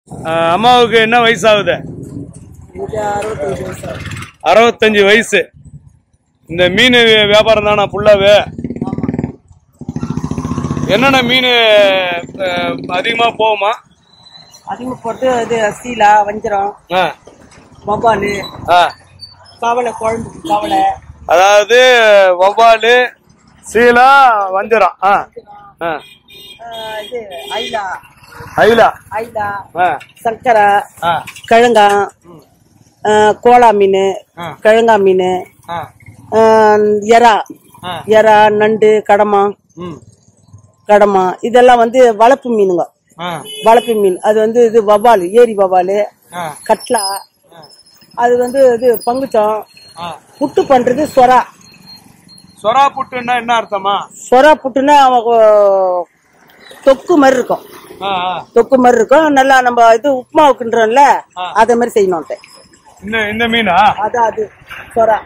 ஆஹ் அம்மாவுக்கு என்ன வயசாகுது எனக்கு அறுபத்தஞ்சு வயசு ஆகுது. அறுபத்தஞ்சு வயசு இந்த மீன் வியாபாரம் தானா ஃபுல்லாவே என்னென்ன மீன் அதிகமாக போகுமா அதிகமாக போட்டு இது சீலா வஞ்சிரம் ஆ வவ்வாலு ஆ கவலை குழம்புக்கு கவலை அதாவது வவ்வாலு சீலா வஞ்சரம் ஆ ஆ ஆஹ் இது ஐலா ஐலா ஐலா ஆ சங்கரா ஆ கிழங்கா ஆஹ் கோலா மீன் ஆ. கிழங்கா மீன் ஆ எறா ஆ. எறா நண்டு கடமா ம் கடமா இதெல்லாம் வந்து வளர்ப்பு மீனுங்க ஆ வளர்ப்பு மீன் அது வந்து இது வவ்வால் ஏரி வவ்வால் ஆ கட்லா அது வந்து இது பங்குச்சம் ஆ புட்டு பண்றது சொரா சொரா புட்டுன்னா என்ன அர்த்தமா சொரா புட்டுன்னா அவங்க தொக்கு மாதிரி இருக்கும் ஆ ஆ தொக்கு மாதிரி இருக்கும் நல்லா நம்ம இது உப்புமாவுக்குன்றோம்ல அதே மாதிரி செய்யணும் இந்த இந்த மீனா அதான் அது சொரா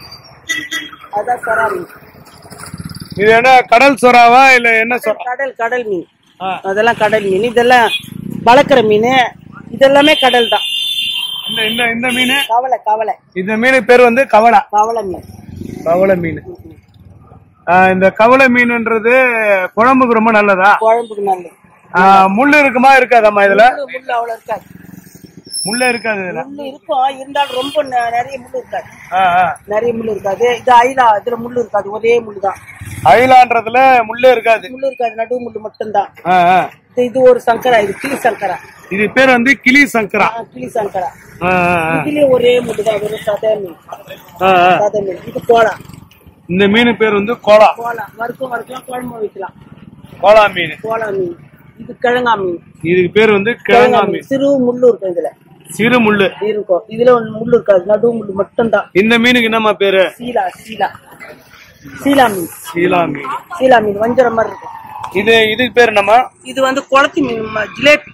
அதான் சொரா மீன் இது என்ன கடல் சொராவா இல்ல என்ன சொரா கடல் கடல் மீன் ஆ. அதெல்லாம் கடல் மீன் இதெல்லாம் வளர்க்குற மீன் இதெல்லாமே கடல் தான் இந்த இந்த இந்த மீன் கவலை கவலை இந்த மீன் பேர் வந்து கவளா கவலை மீன் கவளை மீன் ஆ, இந்த கவளை மீன்ன்றது குழம்புக்கு ரொம்ப நல்லதா குழம்புக்கு நல்லது ஆ, முள்ளு இருக்குமா இருக்காதம்மா இதுல முள்ளு முள்ளு அவ்வளோ இருக்காது முள்ளு இருக்காது இதுல முள்ளு இருக்கும் இருந்தாலும் ரொம்ப நெ- நிறைய முள்ளு இருக்காது ஆ, ஆ. நிறைய முள்ளு இருக்காது இது ஐலா இதுல முள்ளு இருக்காது ஒரே முள்ளு தான் அயிலான்றதுல முள்ளே இருக்காது முள்ளு இருக்காது நடு முள்ளு மட்டும்தான் ஆ, ஆ. இது இது ஒரு சங்கரா இது கிளி சங்கரா இது பேர் வந்து கிளி சங்கரா ஆ, கிளி சங்கரா ஆ, ஆ, ஆ. இதுலயே ஒரே முள்ளு தான் ஒரு சதை மீன் ஆ, ஆ. சதை மீன் இது கோலா இந்த மீன் பேர் வந்து கோலா கோலா வறுக்கும் வறுக்கலாம் குழம்பு வைக்கலாம் கோலா மீன் கோலா மீன் இது கிழங்கா மீன் இதுக்கு பேர் வந்து கிழங்கா மீன் சிறு முள்ளு இருக்கும் இதுல சிறு முள்ளு இருக்கும் இதுல ஒண்ணு முள்ளு இருக்காது நடு முள்ளு மட்டும்தான் இந்த மீனுக்கு என்னம்மா பேரு சீலா சீலா சீலா மீன் சீலா மீன் சீலா மீன் வஞ்சரம் மாதிரி இருக்கும் இது இதுக்கு பேர் என்னம்மா இது வந்து குளத்து மீன் ம- ஜிலேபி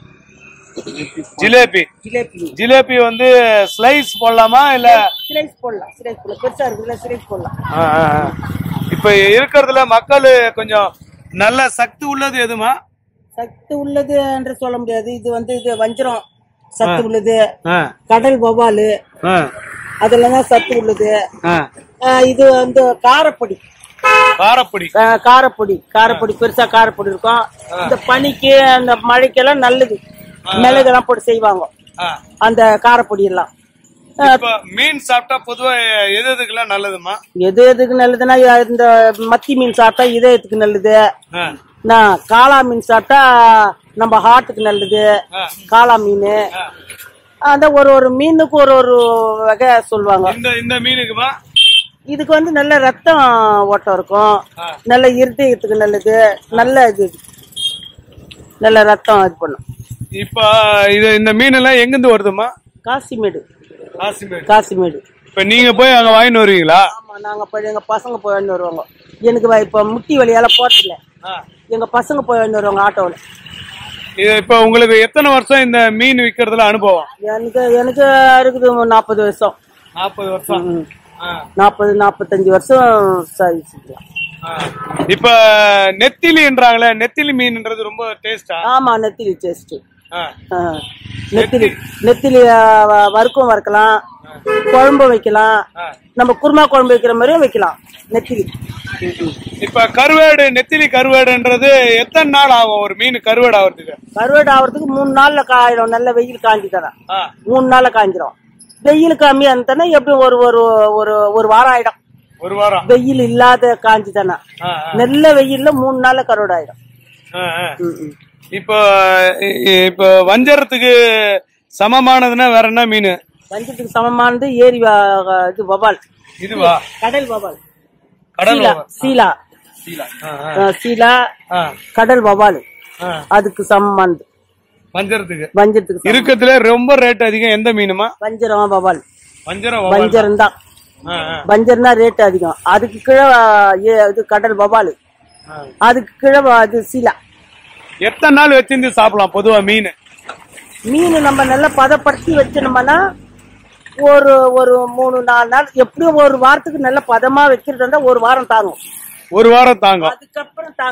ஜிலேபி ஜிலேபி மீன் ஜிலேபி வந்து ஸ்லைஸ் போடலாமா இல்ல சிலைஸ் போடலாம் சிலைஸ் போடலாம் பெருசா இருக்குல்ல சிலைஸ் போடலாம் ஆ, ஆ, ஆ. இப்ப இருக்கிறதுல மக்கள் கொஞ்சம் நல்ல சக்தி உள்ளது எதுமா சத்து உள்ளது என்று சொல்ல முடியாது இது வந்து இது வஞ்சரம் சத்து உள்ளது ஆ, கடல் வவாலு ஆ, அதெல்லாம் தான் சத்து உள்ளது ஆ. ஆஹ் இது வந்து காரப்பொடி காரப்பொடி ஆஹ் காரப்பொடி காரப்பொடி பெருசா காரப்பொடி இருக்கும் இந்த பனிக்கு அந்த மழைக்கெல்லாம் நல்லது மிளகெல்லாம் போட்டு செய்வாங்க ஆ. அந்த காரப்பொடி எல்லாம் இப்ப மீன் சாப்பிட்டா பொதுவா எது எதுக்கெல்லாம் நல்லதுமா எது எதுக்கு நல்லதுன்னா இந்த மத்தி மீன் சாப்பிட்டா இதயத்துக்கு நல்லது ஆ, நான் காளா மீன் சாப்பிட்டா நம்ம ஹார்ட்டுக்கு நல்லது ஆ. காளா மீன் ஆ. அந்த ஒரு ஒரு மீனுக்கு ஒரு ஒரு வகை சொல்லுவாங்க இந்த இந்த மீனுக்குமா இதுக்கு வந்து நல்ல ரத்தம் ஓட்டம் இருக்கும் ஆ. நல்ல இருதயத்துக்கு நல்லது நல்ல இது நல்ல ரத்தம் இது பண்ணும் இப்ப இது இந்த மீன் எல்லாம் எங்கிருந்து வருதுமா காசிமேடு காசிமேடு காசிமேடு இப்ப நீங்க போய் அங்க வாங்கிட்டு வருவீங்களா ஆமா நாங்க போய் எங்க பசங்க போய் வாங்கிட்டு வருவாங்க எனக்கு வ- இப்ப முட்டி வழியால போறதில்ல ஆ. எங்க பசங்க போய் வாங்கிட்டு வருவாங்க ஆட்டோவில் இது இப்ப உங்களுக்கு எத்தனை வருஷம் இந்த மீன் விக்கிறதுல அனுபவம் எனக்கு எனக்கு இருக்குது நாற்பது வருஷம் நாற்பது வருஷம் ம். ஆ, நாற்பது நாற்பத்தஞ்சு வருஷம் சர்வீஸ் ஆ. இப்ப நெத்திலின்றாங்களே நெத்திலி மீன்ன்றது ரொம்ப டேஸ்டா ஆமா நெத்திலி டேஸ்ட் நெத்திலி நெத்திலி ஆ, வ- வறுக்கும் வறுக்கலாம் குழம்பு வைக்கலாம் நம்ம குருமா குழம்பு வைக்கிற மாதிரியும் வைக்கலாம் நெத்திலி இப்ப கருவேடு நெத்திலி கருவேடுன்றது எத்தனை நாள் ஆகும் ஒரு மீன் கருவேடு ஆகிறதுக்கு கருவேடு ஆகிறதுக்கு மூணு நாள்ல காயிடும் நல்ல வெயில் காஞ்சி தரேன் ஆ, மூணு நாள்ல காஞ்சிரும் வெயில் கம்மியா இருந்ததுன்னா எப்படியும் ஒரு ஒரு ஒரு ஒரு வாரம் ஆயிடும் ஒரு வாரம் வெயில் இல்லாத காஞ்சி தானே ஆ, நல்ல வெயில்ல மூணு நாள்ல கருவேடு ஆயிடும் ஆ, ஆ. ம், ம். இப்போ இ- இப்போ வஞ்சரத்துக்கு சமமானதுன்னா வேற என்ன மீன் வஞ்சத்துக்கு சமமானது ஏரி வ- இது வவால் இதுவா கடல் வவால் கடல் சீலா சீலா சீலா. ஆ, ஆ, அஹ் சீலா ஆ, கடல் வவால் ஆ. அதுக்கு சமமானது வஞ்சரத்துக்கு வஞ்சத்துக்கு சமம். இருக்கத்துல ரொம்ப ரேட் அதிகம் எந்த மீனுமா வஞ்சரம் வவால் வஞ்சரம் வவ்வால். வஞ்சரம் தான் ஆ, ஆ, வஞ்சரம் தான் ரேட் அதிகம் அதுக்கு கீழே அஹ், ஏ- இது கடல் வவால் ஆ. அதுக்கு கீழே வ- இது சீலா எத்தனை நாள் வச்சிருந்து சாப்பிடலாம் பொதுவா மீன் மீன் நம்ம நல்லா பதப்படுத்தி வச்சிருந்தோம்னா ஒரு ஒரு மூணு நாலு நாள் எப்படியும் ஒரு வாரத்துக்கு நல்ல பதமா வைக்கிறது இருந்தா ஒரு வாரம் தாங்கும் ஒரு வாரம் தாங்கும் அதுக்கப்புறம் தாங்காது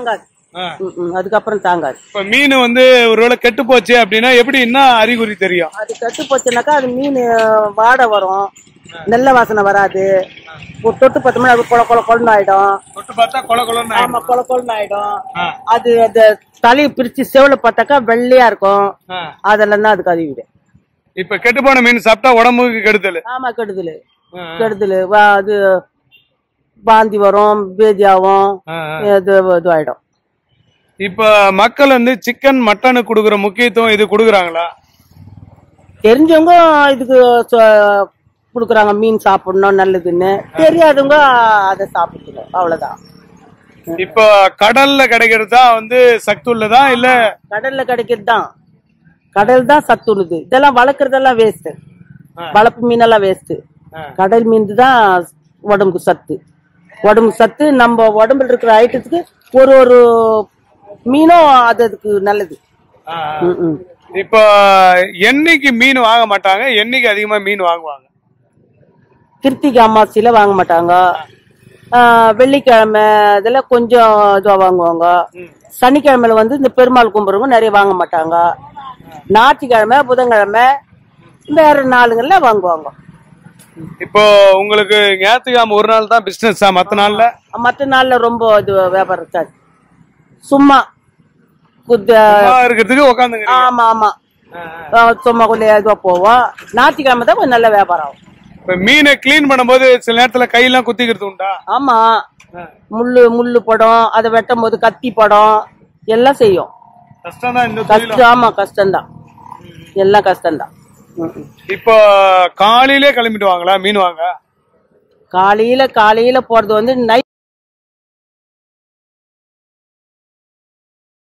ஆ. ம், ம். அதுக்கப்புறம் தாங்காது இப்ப மீன் வந்து ஒருவேளை கெட்டு போச்சு அப்படின்னா எப்படி என்ன அறிகுறி தெரியும் அது கெட்டு போச்சுனாக்கா அது மீன் வாடை வரும் நல்ல வாசனை வராது ஒரு தொட்டு பார்த்தோம்னா அது கொல கொல கொலன்னு ஆயிடும் தொட்டு பார்த்தா கொல கொலன்னு ஆமா கொல கொலன்னு ஆயிடும் ஆ. அது அந்த தலையை பிரிச்சு செவல பார்த்தாக்கா வெள்ளையா இருக்கும் ஆ. அதெல்லாம் தான் அதுக்கு அறிவிடு இப்ப கெட்டு போன மீன் சாப்பிட்டா உடம்புக்கு கெடுதல் ஆமா கெடுதல் ஆ. கெடுதல் வா அது வாந்தி வரும் பேதியாகும் ஆ, ஆ. இது இது ஆயிடும் இப்ப மக்கள் வந்து சிக்கன் மட்டனுக்கு கொடுக்குற முக்கியத்துவம் இது கொடுக்குறாங்களா தெரிஞ்சவங்க இதுக்கு சொ- குடுக்குறாங்க மீன் சாப்பிடணும் நல்லதுன்னு தெரியாதவங்க அதை சாப்பிடணும் அவ்வளவுதான் இப்ப கடல்ல கிடைக்கிறது தான் வந்து சக்தி உள்ளதா இல்ல கடல்ல கிடைக்கிறது தான் கடல் தான் சத்துணுது இதெல்லாம் வளர்க்கறதெல்லாம் வேஸ்ட் ஆ. வளர்ப்பு மீனெல்லாம் வேஸ்ட் ஆ. கடல் மீன் தான் உடம்புக்கு சத்து உடம்புக்கு சத்து நம்ம உடம்புல இருக்கிற ஐட்டத்துக்கு ஒரு ஒரு மீனும் அது அதுக்கு நல்லது ஆ, ஆ. ம், ம். இப்ப என்னைக்கு மீன் வாங்க மாட்டாங்க என்னைக்கு அதிகமா மீன் வாங்குவாங்க கிருத்திகை அமாவாசையில வாங்க மாட்டாங்க ஆ, வெள்ளிக்கிழமை இதெல்லாம் கொஞ்சம் இதுவா வாங்குவாங்க சனிக்கிழமையில வந்து இந்த பெருமாள் கும்பிடுறவங்க நிறைய வாங்க மாட்டாங்க ஞாயிற்றுக்கிழமை புதன்கிழமை வேற நாளுங்கள்ல வாங்குவாங்க இப்போ உங்களுக்கு ஞாயிற்றுக்கிழமை ஒரு நாள் தான் பிசினஸ் மத்த நாள்ல மற்ற நாள்ல ரொம்ப இது வியாபாரம் இருக்காது சும்மா குத்த சும்மா இருக்கிறதுக்கு உட்காந்துங்க ஆமா ஆமா ஆ, சும்மா கொஞ்சம் இதுவா போவோம் ஞாயிற்றுக்கிழமை தான் கொஞ்சம் நல்ல வியாபாரம் ஆகும் இப்ப மீனை கிளீன் பண்ணும்போது சில நேரத்துல கையெல்லாம் குத்திக்கிறது உண்டா ஆமா முள்ளு முள்ளு படம் அதை வெட்டும் போது கத்தி படம் எல்லாம் செய்யும் கஷ்டம் தான் இந்த தொழிலும் கஷ்டம் ஆமா கஷ்டம்தான் எல்லாம் கஷ்டம்தான் ம், ம். இப்போ காலையிலே கிளம்பிடுவாங்களா மீன் வாங்க காலையில காலையில போறது வந்து நைட்